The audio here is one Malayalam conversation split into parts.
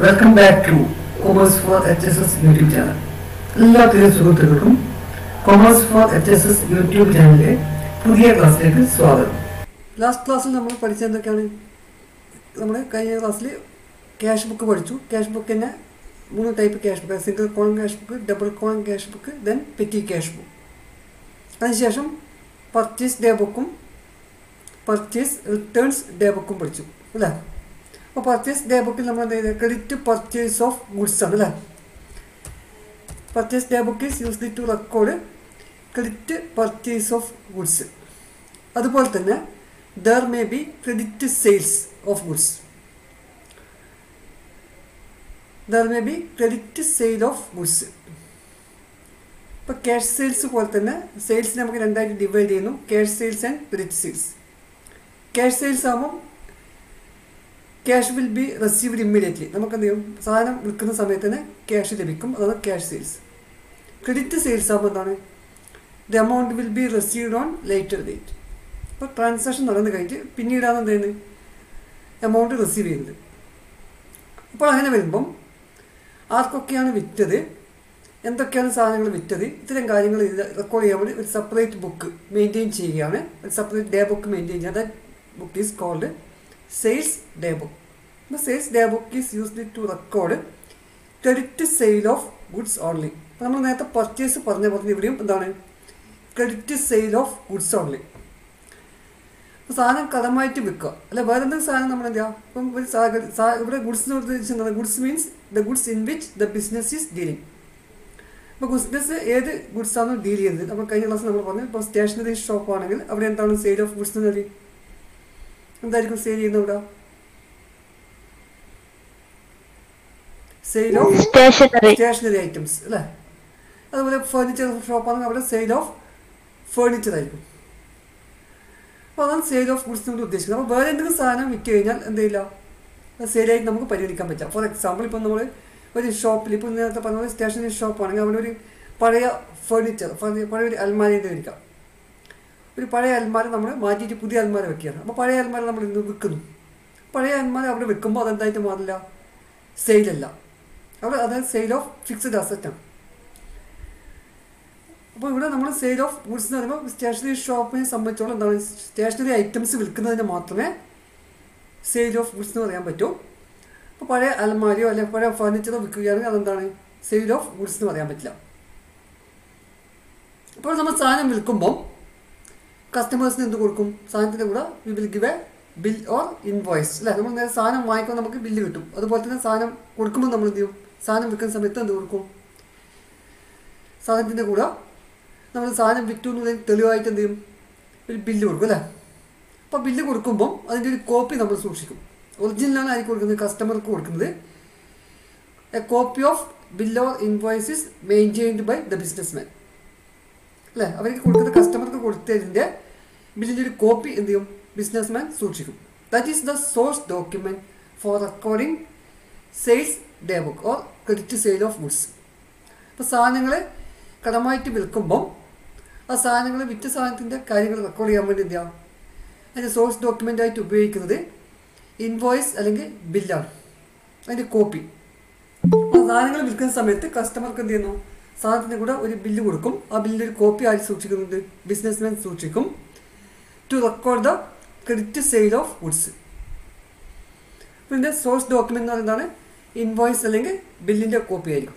Welcome back to commerce for H S S YouTube channel എല്ലാ പ്രിയ സുഹൃത്തുക്കൾക്കും commerce for H S S YouTube ചാനലിലെ പുതിയ ക്ലാസ്സിലേക്ക് സ്വാഗതം ലാസ്റ്റ് ക്ലാസ്സിൽ നമ്മൾ പഠിച്ചത് എന്തൊക്കെയാണ് നമ്മൾ കഴിഞ്ഞ ക്ലാസ്സിൽ ക്യാഷ് ബുക്ക് പഠിച്ചു ക്യാഷ് ബുക്ക് തന്നെ മൂന്ന് type cash book single column cash book double column cash book then petty cash book അതിനുശേഷം പർച്ചേസ് ഡേ ബുക്കും പർച്ചേസ് റിട്ടേൺസ് ഡേ ബുക്കും പഠിച്ചു അല്ലേ അപ്പോൾ പർച്ചേസ് ഡേ ബുക്കിൽ നമ്മൾ എന്ത് ചെയ്തത് ക്രെഡിറ്റ് പർച്ചേസ് ഓഫ് ഗുഡ്സ് ആണ് അല്ലേ purchase day book is used to record credit purchase of goods അതുപോലെ തന്നെ there may be credit sales of goods there may be credit sale of goods ഇപ്പോൾ ക്യാഷ് സെയിൽസ് പോലെ തന്നെ സെയിൽസ് നമുക്ക് രണ്ടായിട്ട് ഡിവൈഡ് ചെയ്യുന്നു cash sales and credit sales cash sales ആകുമ്പം cash will be received immediately നമുക്ക് എന്ത് ചെയ്യും സാധനം വിൽക്കുന്ന സമയത്ത് തന്നെ ക്യാഷ് ലഭിക്കും അതാണ് ക്യാഷ് സെയിൽസ് ക്രെഡിറ്റ് സെയിൽസ് ആകുമ്പോൾ എന്താണ് the amount will be received on later date ഇപ്പോൾ ട്രാൻസാക്ഷൻ നടന്നു കഴിഞ്ഞിട്ട് പിന്നീടാണ് എന്ത് ചെയ്യുന്നത് എമൗണ്ട് റിസീവ് ചെയ്യുന്നത് അപ്പോൾ അങ്ങനെ വരുമ്പം ആർക്കൊക്കെയാണ് വിറ്റത് എന്തൊക്കെയാണ് സാധനങ്ങൾ വിറ്റത് ഇത്തരം കാര്യങ്ങൾ റെക്കോർഡ് ചെയ്യാൻ വേണ്ടി ഒരു സെപ്പറേറ്റ് ബുക്ക് മെയിൻറ്റെയിൻ ചെയ്യുകയാണ് ഒരു സെപ്പറേറ്റ് ഡേ ബുക്ക് മെയിൻറ്റെയിൻ ചെയ്യുക that book is called sales day book അപ്പോൾ sales day book is used to record credit sale of goods only അപ്പോൾ നമ്മൾ നേരത്തെ പർച്ചേസ് പറഞ്ഞ പറഞ്ഞ ഇവിടെയും എന്താണ് credit sale of goods only അപ്പോൾ സാധനം കടമായിട്ട് വിൽക്കുക അല്ല വേറെ എന്തെങ്കിലും സാധനം നമ്മൾ എന്താ ഇപ്പം ഒരു സാ- സാ- ഇവിടെ ഗുഡ്സ് എന്ന് ഉദ്ദേശിച്ചത് goods means the goods in which the business is dealing ഇപ്പോൾ ബിസിനസ് ഏത് ഗുഡ്സ് ആണ് ഡീൽ ചെയ്യുന്നത് നമ്മൾ കഴിഞ്ഞ ക്ലാസ് നമ്മൾ പറഞ്ഞു ഇപ്പോൾ സ്റ്റേഷനറി ഷോപ്പ് ആണെങ്കിൽ അവിടെ എന്താണ് സെയിൽ ഓഫ് ഗുഡ്സ് എന്ന് പറയും എന്തായിരിക്കും സെയിൽ ചെയ്യുന്നത് ഇവിടെ sale of stationery stationery items അല്ലേ അതുപോലെ ഫർണിച്ചർ ഷോപ്പാണെങ്കിൽ അവിടെ സെയിൽ ഓഫ് ഫർണിച്ചർ ആയിരിക്കും അപ്പോൾ അതാണ് സെയിൽ ഓഫ് ഗുഡ്സ് കൊണ്ട് ഉദ്ദേശിക്കുന്നത് അപ്പോൾ വേറെ എന്തെങ്കിലും സാധനം വിറ്റ് കഴിഞ്ഞാൽ എന്തില്ല സെയിലായിട്ട് നമുക്ക് പരിഗണിക്കാൻ പറ്റില്ല ഫോർ എക്സാമ്പിൾ ഇപ്പോൾ നമ്മൾ ഒരു ഷോപ്പിൽ ഇപ്പോൾ നേരത്തെ പറഞ്ഞ പോലെ സ്റ്റേഷനറി ഷോപ്പാണെങ്കിൽ അവിടെ ഒരു പഴയ ഫർണിച്ചർ പഴയ ഒരു അൽമാരി മേടിക്കാം ഒരു പഴയ അൽമാര നമ്മൾ മാറ്റിയിട്ട് പുതിയ അൽമാര വെക്കുകയാണ് അപ്പോൾ പഴയ അൽമാര നമ്മൾ ഇന്ന് വിൽക്കുന്നു പഴയ അൽമാര അവിടെ വെക്കുമ്പോൾ അതെന്തായിട്ട് മാറില്ല സെയിലല്ല അവിടെ അതായത് സെയിൽ ഓഫ് ഫിക്സഡ് അസറ്റാണ് അപ്പോൾ ഇവിടെ നമ്മൾ സെയിൽ ഓഫ് ഗുഡ്സ് എന്ന് പറയുമ്പോൾ സ്റ്റേഷനറി ഷോപ്പിനെ സംബന്ധിച്ചോളം എന്താണ് സ്റ്റേഷനറി ഐറ്റംസ് വിൽക്കുന്നതിന് മാത്രമേ സെയിൽ ഓഫ് ഗുഡ്സ് എന്ന് പറയാൻ പറ്റൂ അപ്പോൾ പഴയ അലമാരിയോ അല്ലെങ്കിൽ പഴയ ഫർണിച്ചറോ വിൽക്കുകയാണെങ്കിൽ അതെന്താണ് സെയിൽ ഓഫ് ഗുഡ്സ് എന്ന് പറയാൻ പറ്റില്ല അപ്പോൾ നമ്മൾ സാധനം വിൽക്കുമ്പോൾ കസ്റ്റമേഴ്സിന് എന്ത് കൊടുക്കും സാധനത്തിൻ്റെ കൂടെ we will give a bill or invoice അല്ലേ നമ്മൾ നേരെ സാധനം വാങ്ങിക്കുമ്പോൾ നമുക്ക് ബില്ല് കിട്ടും അതുപോലെ തന്നെ സാധനം കൊടുക്കുമ്പോൾ നമ്മൾ എന്ത് ചെയ്യും സാധനം വിൽക്കുന്ന സമയത്ത് എന്ത് കൊടുക്കും സാധനത്തിൻ്റെ കൂടെ നമ്മൾ സാധനം വിറ്റു എന്നുള്ളതിന് തെളിവായിട്ട് എന്ത് ചെയ്യും ഒരു ബില്ല് കൊടുക്കും അല്ലേ അപ്പോൾ ബില്ല് കൊടുക്കുമ്പോൾ അതിൻ്റെ ഒരു കോപ്പി നമ്മൾ സൂക്ഷിക്കും ഒറിജിനലാണ് ആയിരിക്കും കൊടുക്കുന്നത് കസ്റ്റമർക്ക് കൊടുക്കുന്നത് a copy of bill or invoice maintained by the business man അല്ലേ അവർക്ക് കൊടുക്കുന്ന കസ്റ്റമർക്ക് കൊടുത്തതിൻ്റെ ബില്ലിൻ്റെ ഒരു കോപ്പി എന്ത് ചെയ്യും ബിസിനസ് മാൻ സൂക്ഷിക്കും that is the source document for recording sales day book or credit sale of goods അപ്പോൾ സാധനങ്ങൾ കടമായിട്ട് വിൽക്കുമ്പം ആ സാധനങ്ങൾ വിറ്റ സാധനത്തിൻ്റെ കാര്യങ്ങൾ റെക്കോർഡ് ചെയ്യാൻ വേണ്ടി എന്ത് ചെയ്യാം അതിൻ്റെ സോഴ്സ് ഡോക്യുമെൻ്റ് ആയിട്ട് ഉപയോഗിക്കുന്നത് ഇൻവോയ്സ് അല്ലെങ്കിൽ ബില്ലാണ് അതിൻ്റെ കോപ്പി അപ്പോൾ സാധനങ്ങൾ വിൽക്കുന്ന സമയത്ത് കസ്റ്റമർക്ക് എന്ത് ചെയ്യുന്നു സാധനത്തിന് കൂടെ ഒരു ബില്ല് കൊടുക്കും ആ ബില്ലിൻ്റെ ഒരു കോപ്പി ആര് സൂക്ഷിക്കുന്നുണ്ട് ബിസിനസ്മാൻ സൂക്ഷിക്കും to record the credit sale of goods ഇതിൻ്റെ സോഴ്സ് ഡോക്യുമെൻ്റ് എന്ന് പറയുന്നതാണ് ഇൻവോയ്സ് അല്ലെങ്കിൽ ബില്ലിൻ്റെ കോപ്പി ആയിരിക്കും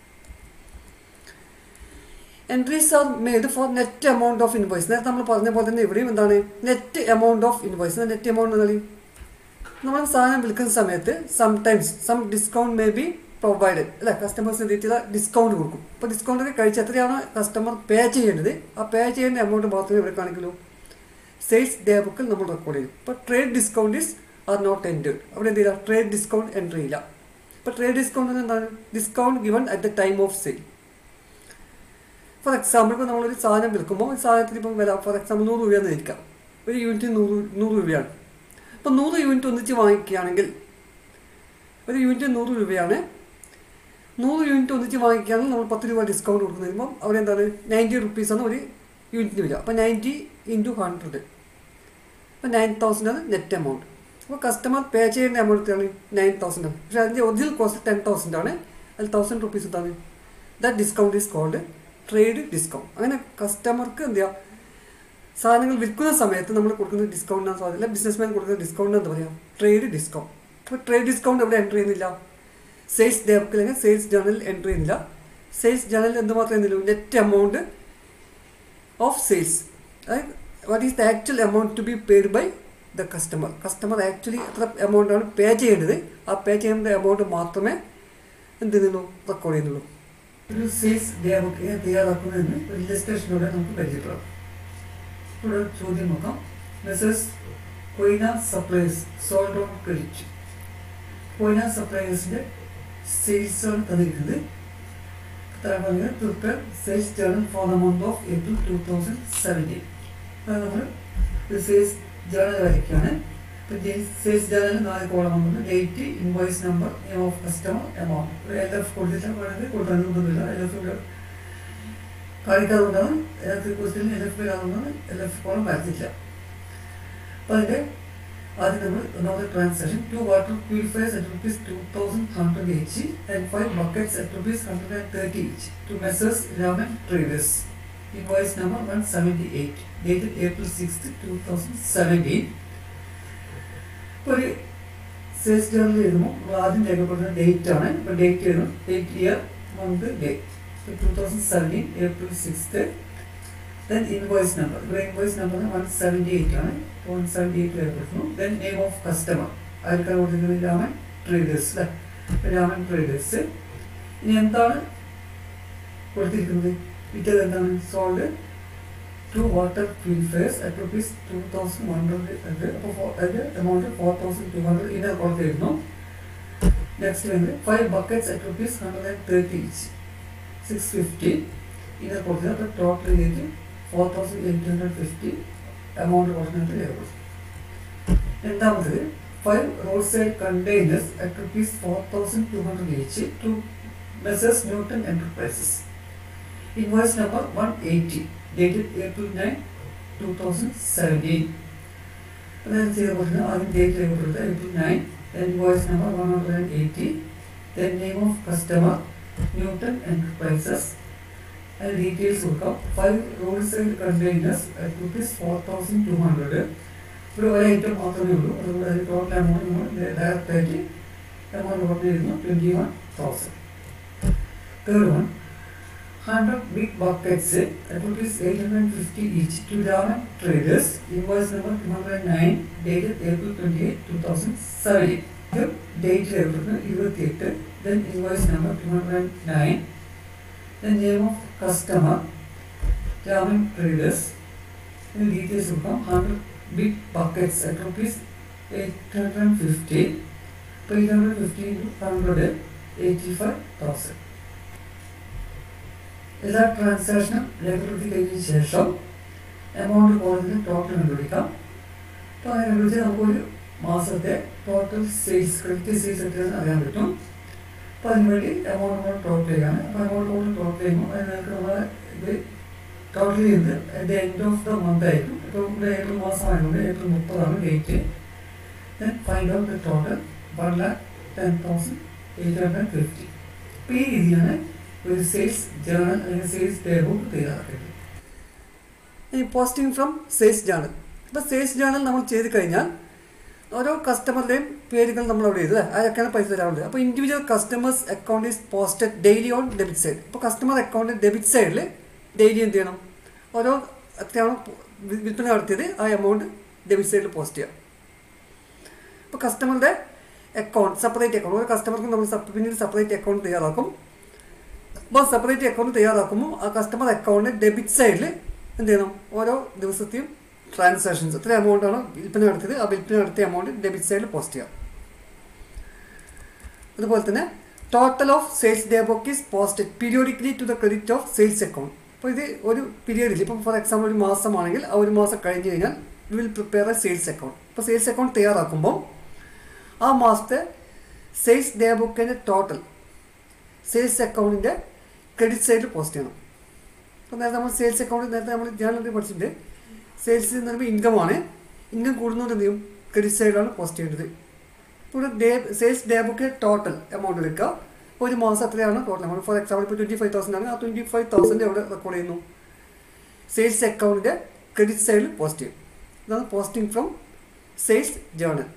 entries are made for net amount of invoice നേരത്തെ നമ്മൾ പറഞ്ഞ പോലെ തന്നെ ഇവിടെയും എന്താണ് net amount of invoice net amount എന്നാൽ നമ്മൾ സാധനം വിൽക്കുന്ന സമയത്ത് sometimes some discount may be provided അല്ല കസ്റ്റമേഴ്സിന് രീതിയിലുള്ള ഡിസ്കൗണ്ട് കൊടുക്കും അപ്പോൾ ഡിസ്കൗണ്ട് ഒക്കെ കഴിച്ച് എത്രയാണ് കസ്റ്റമർ പേ ചെയ്യേണ്ടത് ആ പേ ചെയ്യേണ്ട എമൗണ്ട് മാത്രമേ ഇവിടെ കാണിക്കുള്ളൂ സെയിൽസ് ഡേ ബുക്കിൽ നമ്മൾ റെക്കോർഡ് ചെയ്യും ഇപ്പോൾ trade discount is are not entered അവിടെ എന്ത് ചെയ്യില്ല ട്രേഡ് ഡിസ്കൗണ്ട് എൻട്രി ചെയ്യില്ല ഇപ്പോൾ ട്രേഡ് ഡിസ്കൗണ്ട് എന്താണ് discount given at the time of sale for example ഇപ്പോൾ നമ്മളൊരു സാധനം വിൽക്കുമ്പോൾ ഒരു സാധനത്തിന് ഇപ്പം വില ഫോർ എക്സാമ്പിൾ നൂറ് രൂപയെന്ന് ഇരിക്കാം ഒരു യൂണിറ്റ് നൂറ് നൂറ് രൂപയാണ് അപ്പോൾ നൂറ് യൂണിറ്റ് ഒന്നിച്ച് വാങ്ങിക്കുകയാണെങ്കിൽ ഒരു യൂണിറ്റ് നൂറ് രൂപയാണ് നൂറ് യൂണിറ്റ് ഒന്നിച്ച് വാങ്ങിക്കുകയാണെങ്കിൽ നമ്മൾ പത്ത് രൂപ ഡിസ്കൗണ്ട് കൊടുക്കുന്ന വരുമ്പോൾ അവിടെ എന്താണ് നയൻറ്റി റുപ്പീസാണ് ഒരു യൂണിറ്റിന് വരിക അപ്പോൾ നയൻറ്റി ഇൻറ്റു ഹൺഡ്രഡ് അപ്പോൾ നയൻ തൗസൻഡ് ആണ് നെറ്റ് എമൗണ്ട് അപ്പോൾ കസ്റ്റമർ പേ ചെയ്യേണ്ട എമൗണ്ട് ആണ് നയൻ തൗസൻഡ് ആണ് പക്ഷേ അതിൻ്റെ ഒറിജിനൽ കോസ്റ്റ് ടെൻ തൗസൻഡ് ആണ് അതിൽ തൗസൻഡ് റുപ്പീസ് എന്താണ് the discount is called trade discount അങ്ങനെ കസ്റ്റമർക്ക് എന്ത് ചെയ്യുക സാധനങ്ങൾ വിൽക്കുന്ന സമയത്ത് നമ്മൾ കൊടുക്കുന്ന ഡിസ്കൗണ്ട് ആണ് സാധ്യത ബിസിനസ്മാൻ കൊടുക്കുന്ന ഡിസ്കൗണ്ട് എന്ന് പറയാം ട്രേഡ് ഡിസ്കൗണ്ട് അപ്പോൾ ട്രേഡ് ഡിസ്കൗണ്ട് എവിടെ എൻ്റർ ചെയ്യുന്നില്ല സെയിൽസ് ഡേബുക്ക് അല്ലെങ്കിൽ സെയിൽസ് ജേണലിൽ എൻ്റർ ചെയ്യുന്നില്ല സെയിൽസ് ജേണലിൽ എന്തുമാത്രം ചെയ്യുന്നില്ല നെറ്റ് എമൗണ്ട് ഓഫ് സെയിൽസ് അതായത് what is the actual amount to be paid by the customer customer actually എത്ര എമൗണ്ട് ആണ് പേ ചെയ്യേണ്ടത് ആ പേ ചെയ്യേണ്ട എമൗണ്ട് മാത്രമേ എന്ത് ചെയ്യുന്നുള്ളൂ റെക്കോർഡ് ചെയ്യുന്നുള്ളൂ ഒരു സെയിൽസ് ഡേ ബുക്ക് തയ്യാറാക്കുന്നതിന് ഒരു ഇല്ലസ്ട്രേഷനോടെ നമുക്ക് പരിചയപ്പെടാം ഇവിടെ ഒരു ചോദ്യം നോക്കാം messrs Koina supplies sold on credit Koina സപ്ലൈസിൻ്റെ സെയിൽസാണ് തന്നിരിക്കുന്നത് പറഞ്ഞത് prepare sales journal for the month of April two thousand seventeen അത് നമ്മൾ ഒരു സെയിൽസ് ജേണൽ വരയ്ക്കുകയാണ് ഇപ്പം സെയിൽസ് ജേണൽ നാല് കോളം വന്നത് date invoice number name of customer amount ഒരു എൽ എഫ് കൊടുത്തിട്ട് വേണമെങ്കിൽ കൊടുക്കാൻ നിർബന്ധമില്ല എൽ എഫ് ഇവിടെ കാണിക്കാതുകൊണ്ടാണ് എൽ എഫ് ക്വസ്റ്റിന് എൽ എഫ് വരാതുകൊണ്ടാണ് എൽ എഫ് കോളം വരത്തില്ല അപ്പം അതിൻ്റെ ആദ്യം നമ്മൾ ഒന്നാമത്തെ transaction two water purifiers at rupees two thousand hundred each and five buckets at rupees hundred and thirty each to messrs Raman traders invoice number one seventy eight dated April six two thousand seventeen ഒരു സെയിൽസ് ജേർണൽ എഴുതുമ്പോൾ നമ്മൾ ആദ്യം രേഖപ്പെടുന്ന ഡേറ്റ് ആണ് ഇപ്പോൾ ഡേറ്റ് എഴുതും date year month day two thousand seventeen April sixth then invoice number ഇവിടെ invoice number one seventy eight ആണ് വൺ സെവൻറ്റി എയ്റ്റ് രേഖപ്പെടുത്തുന്നു ദെൻ നെയിം ഓഫ് കസ്റ്റമർ ആർക്കാണ് കൊടുത്തിരിക്കുന്നത് രാമൻ ട്രേഡേഴ്സ് അല്ലേ രാമൻ ട്രേഡേഴ്സ് ഇനി എന്താണ് കൊടുത്തിരിക്കുന്നത് വിറ്റത് എന്താണ് sold to water purifiers at rupees two thousand one hundred അപ്പോൾ അതിൻ്റെ amount four thousand two hundred ഇതിനെ കൊടുത്തിരുന്നു നെക്സ്റ്റ് വരുന്നത് five buckets at rupees hundred and thirty each six fifty ഇതിനെ കൊടുത്തത് അപ്പോൾ ടോട്ടൽ ചെയ്തിട്ട് four thousand eight hundred fifty amount കൊടുക്കുന്നത് രേഖപ്പെടുത്തും രണ്ടാമത്തത് five road side containers at rupees four thousand two hundred each to messrs Newton enterprises invoice number one eighty dated April nine two thousand seventeen അതായത് ചെയ്ത പോലെ ആദ്യം ഡേറ്റ് രേഖപ്പെടുത്തുക April nine invoice number one hundred and eighty then name of customer Newton enterprises അതിന് ഡീറ്റെയിൽസ് കൊടുക്കാം five road side containers at rupees four thousand two hundred ഒരു ഒരു ഐറ്റം മാത്രമേ ഉള്ളൂ അതുകൊണ്ട് അതിൽ ടോട്ടൽ എമൗണ്ട് നമ്മൾ ഡയറക്റ്റ് ആയിട്ട് എമൗണ്ട് പറഞ്ഞിരുന്നു twenty one thousand third one hundred big buckets at rupees eight hundred fifty each to Raman traders invoice number two hundred nine dated April twenty eight two thousand seventeen date രേഖപ്പെടുത്തുന്നത് ഇരുപത്തിയെട്ട് then invoice number two hundred nine the name of customer, Raman Traders, the details will come 100 big buckets at rupees 850, 850 into 100, 85,000. എല്ലാ ട്രാൻസാക്ഷനും രേഖപ്പെടുത്തി കഴിഞ്ഞതിന് ശേഷം എമൗണ്ട് പോകുന്നതിന് ടോട്ടൽ കണ്ടുപിടിക്കാം അപ്പോൾ അങ്ങനെ കണ്ടുപിടിച്ചാൽ നമുക്കൊരു മാസത്തെ ടോട്ടൽ സെയിൽസ് ക്രെഡിറ്റ് സെയിൽസ് എത്രയാണെന്ന് അറിയാൻ പറ്റും അപ്പോൾ അതിനുവേണ്ടി എമൗണ്ട് നമ്മൾ ടോട്ടൽ ചെയ്യാണ് അപ്പോൾ എമൗണ്ട് നമ്മൾ ടോട്ടൽ ചെയ്യുമ്പോൾ അതിനകത്ത് നമ്മൾ ഇത് ടോട്ടൽ ചെയ്യുന്നത് at the end of the month ആയിരിക്കും ഇപ്പോൾ ഇവിടെ ഏപ്രിൽ മാസമായതുകൊണ്ട് ഏപ്രിൽ മുപ്പതാണ് date then find out the total one lakh ten thousand eight hundred fifty അപ്പോൾ ഈ രീതിയാണ് ഒരു സെയിൽസ് ജേണൽ അല്ലെങ്കിൽ സെയിൽസ് ഡേ ബുക്ക് തയ്യാറാക്കേണ്ടത് ഈ പോസ്റ്റിംഗ് ഫ്രം സെയിൽസ് ജേണൽ ഇപ്പോൾ സെയിൽസ് ജേണൽ നമ്മൾ ചെയ്ത് കഴിഞ്ഞാൽ ഓരോ കസ്റ്റമറുടെയും പേരുകൾ നമ്മൾ അവിടെ എഴുതുക ആരൊക്കെയാണ് പൈസ തരാറുള്ളത് അപ്പോൾ individual customers account is posted daily on debit side ഇപ്പോൾ കസ്റ്റമർ അക്കൗണ്ട് ഡെബിറ്റ് സൈഡിൽ ഡെയിലി എന്ത് ചെയ്യണം ഓരോ എത്രയാണ് വിൽപ്പന നടത്തിയത് ആ എമൗണ്ട് ഡെബിറ്റ് സൈഡിൽ പോസ്റ്റ് ചെയ്യാം ഇപ്പോൾ കസ്റ്റമറുടെ അക്കൗണ്ട് സെപ്പറേറ്റ് അക്കൗണ്ട് ഓരോ കസ്റ്റമർക്കും നമ്മൾ പിന്നീട് സെപ്പറേറ്റ് അക്കൗണ്ട് തയ്യാറാക്കും അപ്പോൾ സെപ്പറേറ്റ് അക്കൗണ്ട് തയ്യാറാക്കുമ്പോൾ ആ കസ്റ്റമർ അക്കൗണ്ട് ഡെബിറ്റ് സൈഡിൽ എന്ത് ചെയ്യണം ഓരോ ദിവസത്തെയും ട്രാൻസാക്ഷൻസ് എത്ര എമൗണ്ടാണ് വിൽപ്പന നടത്തിയത് ആ വിൽപ്പന നടത്തിയ എമൗണ്ട് ഡെബിറ്റ് സൈഡിൽ പോസ്റ്റ് ചെയ്യാം അതുപോലെ തന്നെ total of sales day book is posted periodically to the credit of sales account അപ്പോൾ ഇത് ഒരു പീരിയഡിൽ ഇപ്പോൾ ഫോർ എക്സാമ്പിൾ ഒരു മാസമാണെങ്കിൽ ആ ഒരു മാസം കഴിഞ്ഞ് കഴിഞ്ഞാൽ we will prepare a sales account ഇപ്പോൾ സെയിൽസ് അക്കൗണ്ട് തയ്യാറാക്കുമ്പോൾ ആ മാസത്തെ സെയിൽസ് ഡേ ബുക്കിൻ്റെ ടോട്ടൽ സെയിൽസ് അക്കൗണ്ടിൻ്റെ ക്രെഡിറ്റ് സൈഡിൽ പോസ്റ്റ് ചെയ്യണം അപ്പോൾ നേരത്തെ നമ്മൾ സെയിൽസ് അക്കൗണ്ട് നേരത്തെ നമ്മൾ ജേണലിൽ പഠിച്ചിട്ടുണ്ട് സെയിൽസ് എന്ന് പറയുമ്പോൾ ഇൻകം ആണ് ഇൻകം കൂടുന്നതുകൊണ്ട് എന്ത് ചെയ്യും ക്രെഡിറ്റ് സൈഡിലാണ് പോസ്റ്റ് ചെയ്യേണ്ടത് ഇപ്പോൾ day sales day book total amount എടുക്കുക ഒരു മാസം എത്രയാണ് ടോട്ടൽ എമൗണ്ട് ഫോർ എക്സാമ്പിൾ ഇപ്പോൾ ട്വൻറ്റി ഫൈവ് തൗസൻഡ് ആണ് ആ ട്വൻറ്റി ഫൈവ് തൗസൻഡ് എവിടെ റെക്കോർഡ് ചെയ്യുന്നു സെയിൽസ് അക്കൗണ്ടിൻ്റെ ക്രെഡിറ്റ് സൈഡിൽ പോസ്റ്റ് ചെയ്യും ഇതാണ് പോസ്റ്റിംഗ് ഫ്രം സെയിൽസ് ജേണൽ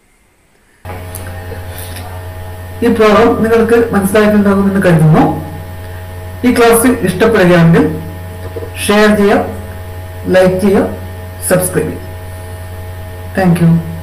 ഈ പ്രോഗ്രാം നിങ്ങൾക്ക് മനസ്സിലായിട്ടുണ്ടാകുമെന്ന് കരുതുന്നു ഈ ക്ലാസ് ഇഷ്ടപ്പെടുകയാണെങ്കിൽ ഷെയർ ചെയ്യുക ലൈക്ക് ചെയ്യുക സബ്സ്ക്രൈബ് ചെയ്യുക താങ്ക് യു